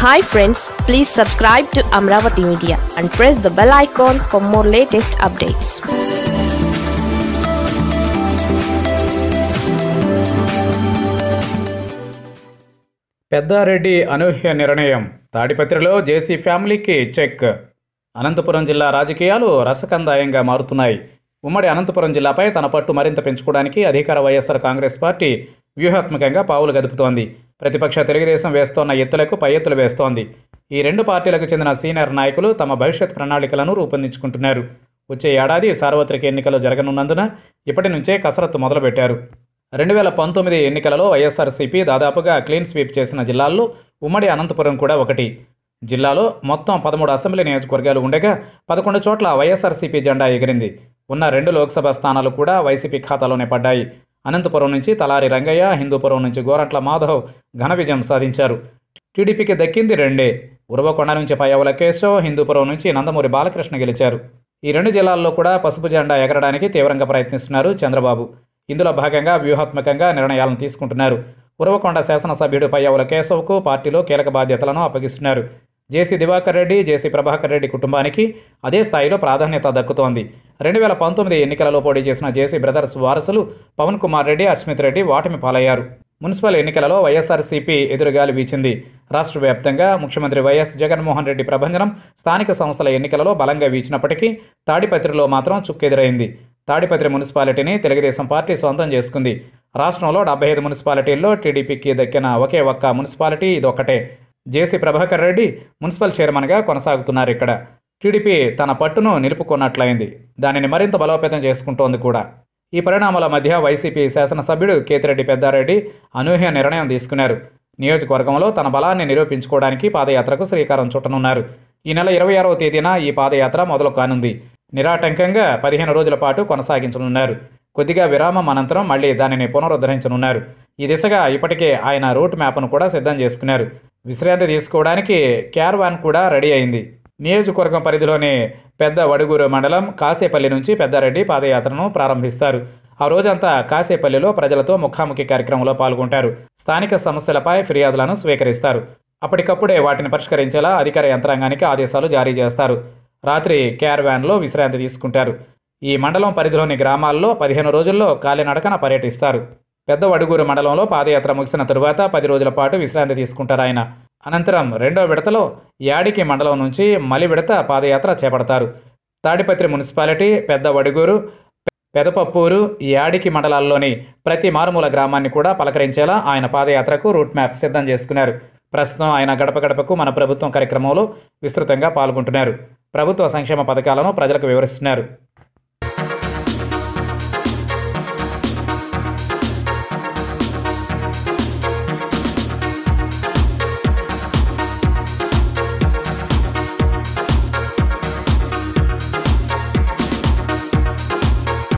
hi friends please subscribe to Amaravati media and press the bell icon for more latest updates Peddareddy అనూహ్య నిర్ణయం తాడిపత్రిలో జేసీ ఫ్యామిలీకి check Anantapuram జిల్లా రాజకీయాలు రసకందాయంగా మారుతున్నాయి ఉమ్మడి అనంతపురం జిల్లాపై తన పట్టు మరింత పెంచుకోవడానికి అధికార వైఎస్ఆర్ కాంగ్రెస్ పార్టీ వ్యూహాత్మకంగా పావులు గదుపుతోంది ప్రతిపక్ష తెలుగుదేశం వేస్తోన్న ఎత్తులకు పై ఎత్తులు వేస్తోంది ఈ రెండు పార్టీలకు చెందిన సీనియర్ నాయకులు తమ భవిష్యత్ ప్రణాళికలను రూపొందించుకుంటున్నారు వచ్చే ఏడాది సార్వత్రిక ఎన్నికలు జరగనున్నందున ఇప్పటి నుంచే కసరత్తు మొదలుపెట్టారు రెండు వేల పంతొమ్మిది ఎన్నికలలో వైఎస్ఆర్సీపీ దాదాపుగా క్లీన్ స్వీప్ చేసిన జిల్లాల్లో ఉమ్మడి అనంతపురం కూడా ఒకటి జిల్లాలో మొత్తం పదమూడు అసెంబ్లీ నియోజకవర్గాలు ఉండగా పదకొండు చోట్ల వైఎస్ఆర్సీపీ జెండా ఎగిరింది ఉన్న రెండు లోక్సభ స్థానాలు కూడా వైసీపీ ఖాతాలోనే పడ్డాయి అనంతపురం నుంచి తలారి రంగయ్య హిందూపురం నుంచి గోరంట్ల మాధవ్ ఘన విజయం సాధించారు టీడీపీకి దక్కింది రెండే ఉరవకొండ నుంచి పయ్యవుల కేశవ్ హిందూపురం నుంచి నందమూరి బాలకృష్ణ గెలిచారు ఈ రెండు జిల్లాల్లో కూడా పసుపు జెండా ఎగరడానికి తీవ్రంగా ప్రయత్నిస్తున్నారు చంద్రబాబు ఇందులో భాగంగా వ్యూహాత్మకంగా నిర్ణయాలను తీసుకుంటున్నారు ఉరవకొండ శాసనసభ్యుడు పయ్యవుల కేశవ్కు పార్టీలో కీలక బాధ్యతలను అప్పగిస్తున్నారు జేసీ దివాకర్ రెడ్డి జేసీ ప్రభాకర్ రెడ్డి కుటుంబానికి అదే స్థాయిలో ప్రాధాన్యత దక్కుతోంది రెండు వేల పంతొమ్మిది ఎన్నికలలో పోటీ చేసిన జేసీ బ్రదర్స్ వారసులు పవన్ కుమార్ రెడ్డి అస్మిత్ రెడ్డి ఓటమి పాలయ్యారు మున్సిపల్ ఎన్నికలలో వైఎస్ఆర్సీపీ ఎదురుగాలి వీచింది రాష్ట్ర వ్యాప్తంగా ముఖ్యమంత్రి వైఎస్ జగన్మోహన్ రెడ్డి ప్రభంజనం స్థానిక సంస్థల ఎన్నికలలో బలంగా వీచినప్పటికీ తాడిపత్రిలో మాత్రం చుక్కెదురైంది తాడిపత్రి మున్సిపాలిటీని తెలుగుదేశం పార్టీ సొంతం చేసుకుంది రాష్ట్రంలో డెబ్బై ఐదు మున్సిపాలిటీల్లో టీడీపీకి దక్కిన ఒకే ఒక్క మున్సిపాలిటీ ఇదొక్కటే జేసీ ప్రభాకర్ రెడ్డి మున్సిపల్ చైర్మన్గా కొనసాగుతున్నారు ఇక్కడ టీడీపీ తన పట్టును నిలుపుకున్నట్లయింది దానిని మరింత బలోపేతం చేసుకుంటోంది కూడా ఈ పరిణామాల మధ్య వైసీపీ శాసనసభ్యుడు కేతిరెడ్డి పెద్దారెడ్డి అనూహ్య నిర్ణయం తీసుకున్నారు నియోజకవర్గంలో తన బలాన్ని నిరూపించుకోవడానికి పాదయాత్రకు శ్రీకారం చుట్టనున్నారు ఈ నెల ఇరవై ఆరవ తేదీన ఈ పాదయాత్ర మొదలు కానుంది నిరాటంకంగా పదిహేను రోజుల పాటు కొనసాగించనున్నారు కొద్దిగా విరామం అనంతరం మళ్ళీ దానిని పునరుద్ధరించనున్నారు ఈ దిశగా ఇప్పటికే ఆయన రూట్ మ్యాప్ను కూడా సిద్ధం చేసుకున్నారు విశ్రాంతి తీసుకోవడానికి క్యార్వాన్ కూడా రెడీ అయింది నియోజకవర్గం పరిధిలోని పెద్ద వడుగూరు మండలం కాసేపల్లి నుంచి పెద్దారెడ్డి పాదయాత్రను ప్రారంభిస్తారు ఆ రోజంతా కాసేపల్లిలో ప్రజలతో ముఖాముఖి కార్యక్రమంలో పాల్గొంటారు స్థానిక సమస్యలపై ఫిర్యాదులను స్వీకరిస్తారు అప్పటికప్పుడే వాటిని పరిష్కరించేలా అధికార యంత్రాంగానికి ఆదేశాలు జారీ చేస్తారు రాత్రి క్యార్వాన్లో విశ్రాంతి తీసుకుంటారు ఈ మండలం పరిధిలోని గ్రామాల్లో పదిహేను రోజుల్లో కాలినడకన పర్యటిస్తారు పెద్ద వడుగూరు మండలంలో పాదయాత్ర ముగిసిన తరువాత పది రోజుల పాటు విశ్రాంతి తీసుకుంటారు ఆయన అనంతరం రెండో విడతలో యాడికి మండలం నుంచి మలి విడత పాదయాత్ర చేపడతారు తాడిపత్రి మున్సిపాలిటీ పెద్ద వడుగూరు పెదపప్పూరు యాడికి మండలాల్లోని ప్రతి మారుమూల గ్రామాన్ని కూడా పలకరించేలా ఆయన పాదయాత్రకు రూట్ మ్యాప్ సిద్ధం చేసుకున్నారు ప్రస్తుతం ఆయన గడప గడపకు మన ప్రభుత్వం కార్యక్రమంలో విస్తృతంగా పాల్గొంటున్నారు ప్రభుత్వ సంక్షేమ పథకాలను ప్రజలకు వివరిస్తున్నారు